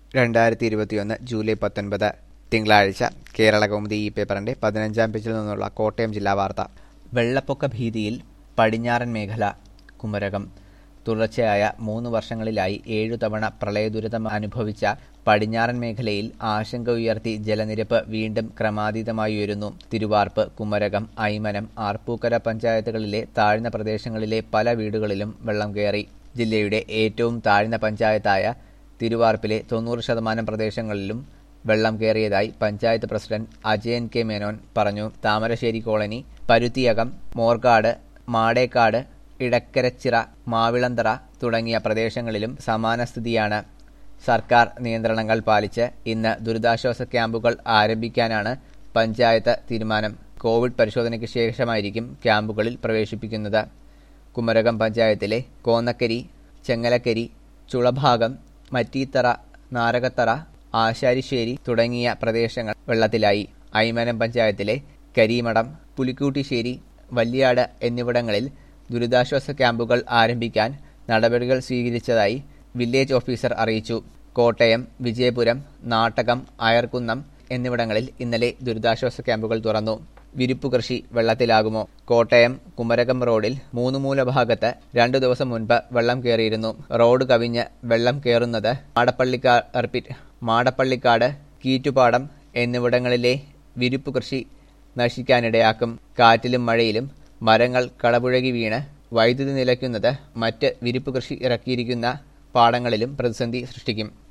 രണ്ടായിരത്തി ഇരുപത്തിയൊന്ന് ജൂലൈ പത്തൊൻപത് തിങ്കളാഴ്ച കേരള കൗമുദി ഈ പേപ്പറിന്റെ പതിനഞ്ചാം പേജിൽ നിന്നുള്ള കോട്ടയം ജില്ലാ വാർത്ത വെള്ളപ്പൊക്ക ഭീതിയിൽ പടിഞ്ഞാറൻ മേഖല കുമരകം തുടർച്ചയായ മൂന്ന് വർഷങ്ങളിലായി ഏഴു തവണ പ്രളയദുരിതം അനുഭവിച്ച പടിഞ്ഞാറൻ മേഖലയിൽ ആശങ്ക ഉയർത്തി ജലനിരപ്പ് വീണ്ടും ക്രമാതീതമായി ഉയരുന്നു തിരുവാർപ്പ് കുമരകം ഐമനം ആർപ്പൂക്കര പഞ്ചായത്തുകളിലെ താഴ്ന്ന പ്രദേശങ്ങളിലെ പല വീടുകളിലും വെള്ളം കയറി ജില്ലയുടെ ഏറ്റവും താഴ്ന്ന പഞ്ചായത്തായ തിരുവാർപ്പിലെ തൊണ്ണൂറ് ശതമാനം പ്രദേശങ്ങളിലും വെള്ളം കയറിയതായി പഞ്ചായത്ത് പ്രസിഡന്റ് അജയൻ കെ മേനോൻ പറഞ്ഞു താമരശ്ശേരി കോളനി പരുത്തിയകം മോർക്കാട് മാടേക്കാട് ഇടക്കരച്ചിറ മാവിളന്തറ തുടങ്ങിയ പ്രദേശങ്ങളിലും സമാന സ്ഥിതിയാണ് സർക്കാർ നിയന്ത്രണങ്ങൾ പാലിച്ച് ഇന്ന് ദുരിതാശ്വാസ ക്യാമ്പുകൾ ആരംഭിക്കാനാണ് പഞ്ചായത്ത് തീരുമാനം കോവിഡ് പരിശോധനയ്ക്ക് ശേഷമായിരിക്കും ക്യാമ്പുകളിൽ പ്രവേശിപ്പിക്കുന്നത് കുമരകം പഞ്ചായത്തിലെ കോന്നക്കരി ചെങ്ങലക്കരി ചുളഭാഗം മറ്റീത്തറ നാരകത്തറ ആശാരിശ്ശേരി തുടങ്ങിയ പ്രദേശങ്ങൾ വെള്ളത്തിലായി ഐമനം പഞ്ചായത്തിലെ കരിമഠം പുലിക്കൂട്ടിശ്ശേരി വല്യാട് എന്നിവിടങ്ങളിൽ ദുരിതാശ്വാസ ക്യാമ്പുകൾ ആരംഭിക്കാൻ നടപടികൾ സ്വീകരിച്ചതായി വില്ലേജ് ഓഫീസർ അറിയിച്ചു കോട്ടയം വിജയപുരം നാട്ടകം അയർക്കുന്നം എന്നിവിടങ്ങളിൽ ഇന്നലെ ദുരിതാശ്വാസ ക്യാമ്പുകൾ തുറന്നു വിരിപ്പു കൃഷി വെള്ളത്തിലാകുമോ കോട്ടയം കുമരകം റോഡിൽ മൂന്നുമൂല ഭാഗത്ത് രണ്ടു ദിവസം മുൻപ് വെള്ളം കയറിയിരുന്നു റോഡ് കവിഞ്ഞ് വെള്ളം കയറുന്നത് മാടപ്പള്ളിക്കാട് റിപ്പീറ്റ് മാടപ്പള്ളിക്കാട് കീറ്റുപാടം എന്നിവിടങ്ങളിലെ വിരിപ്പു കൃഷി നശിക്കാനിടയാക്കും കാറ്റിലും മഴയിലും മരങ്ങൾ കടപുഴകി വീണ് വൈദ്യുതി നിലയ്ക്കുന്നത് മറ്റ് വിരിപ്പ് കൃഷി ഇറക്കിയിരിക്കുന്ന പാടങ്ങളിലും പ്രതിസന്ധി സൃഷ്ടിക്കും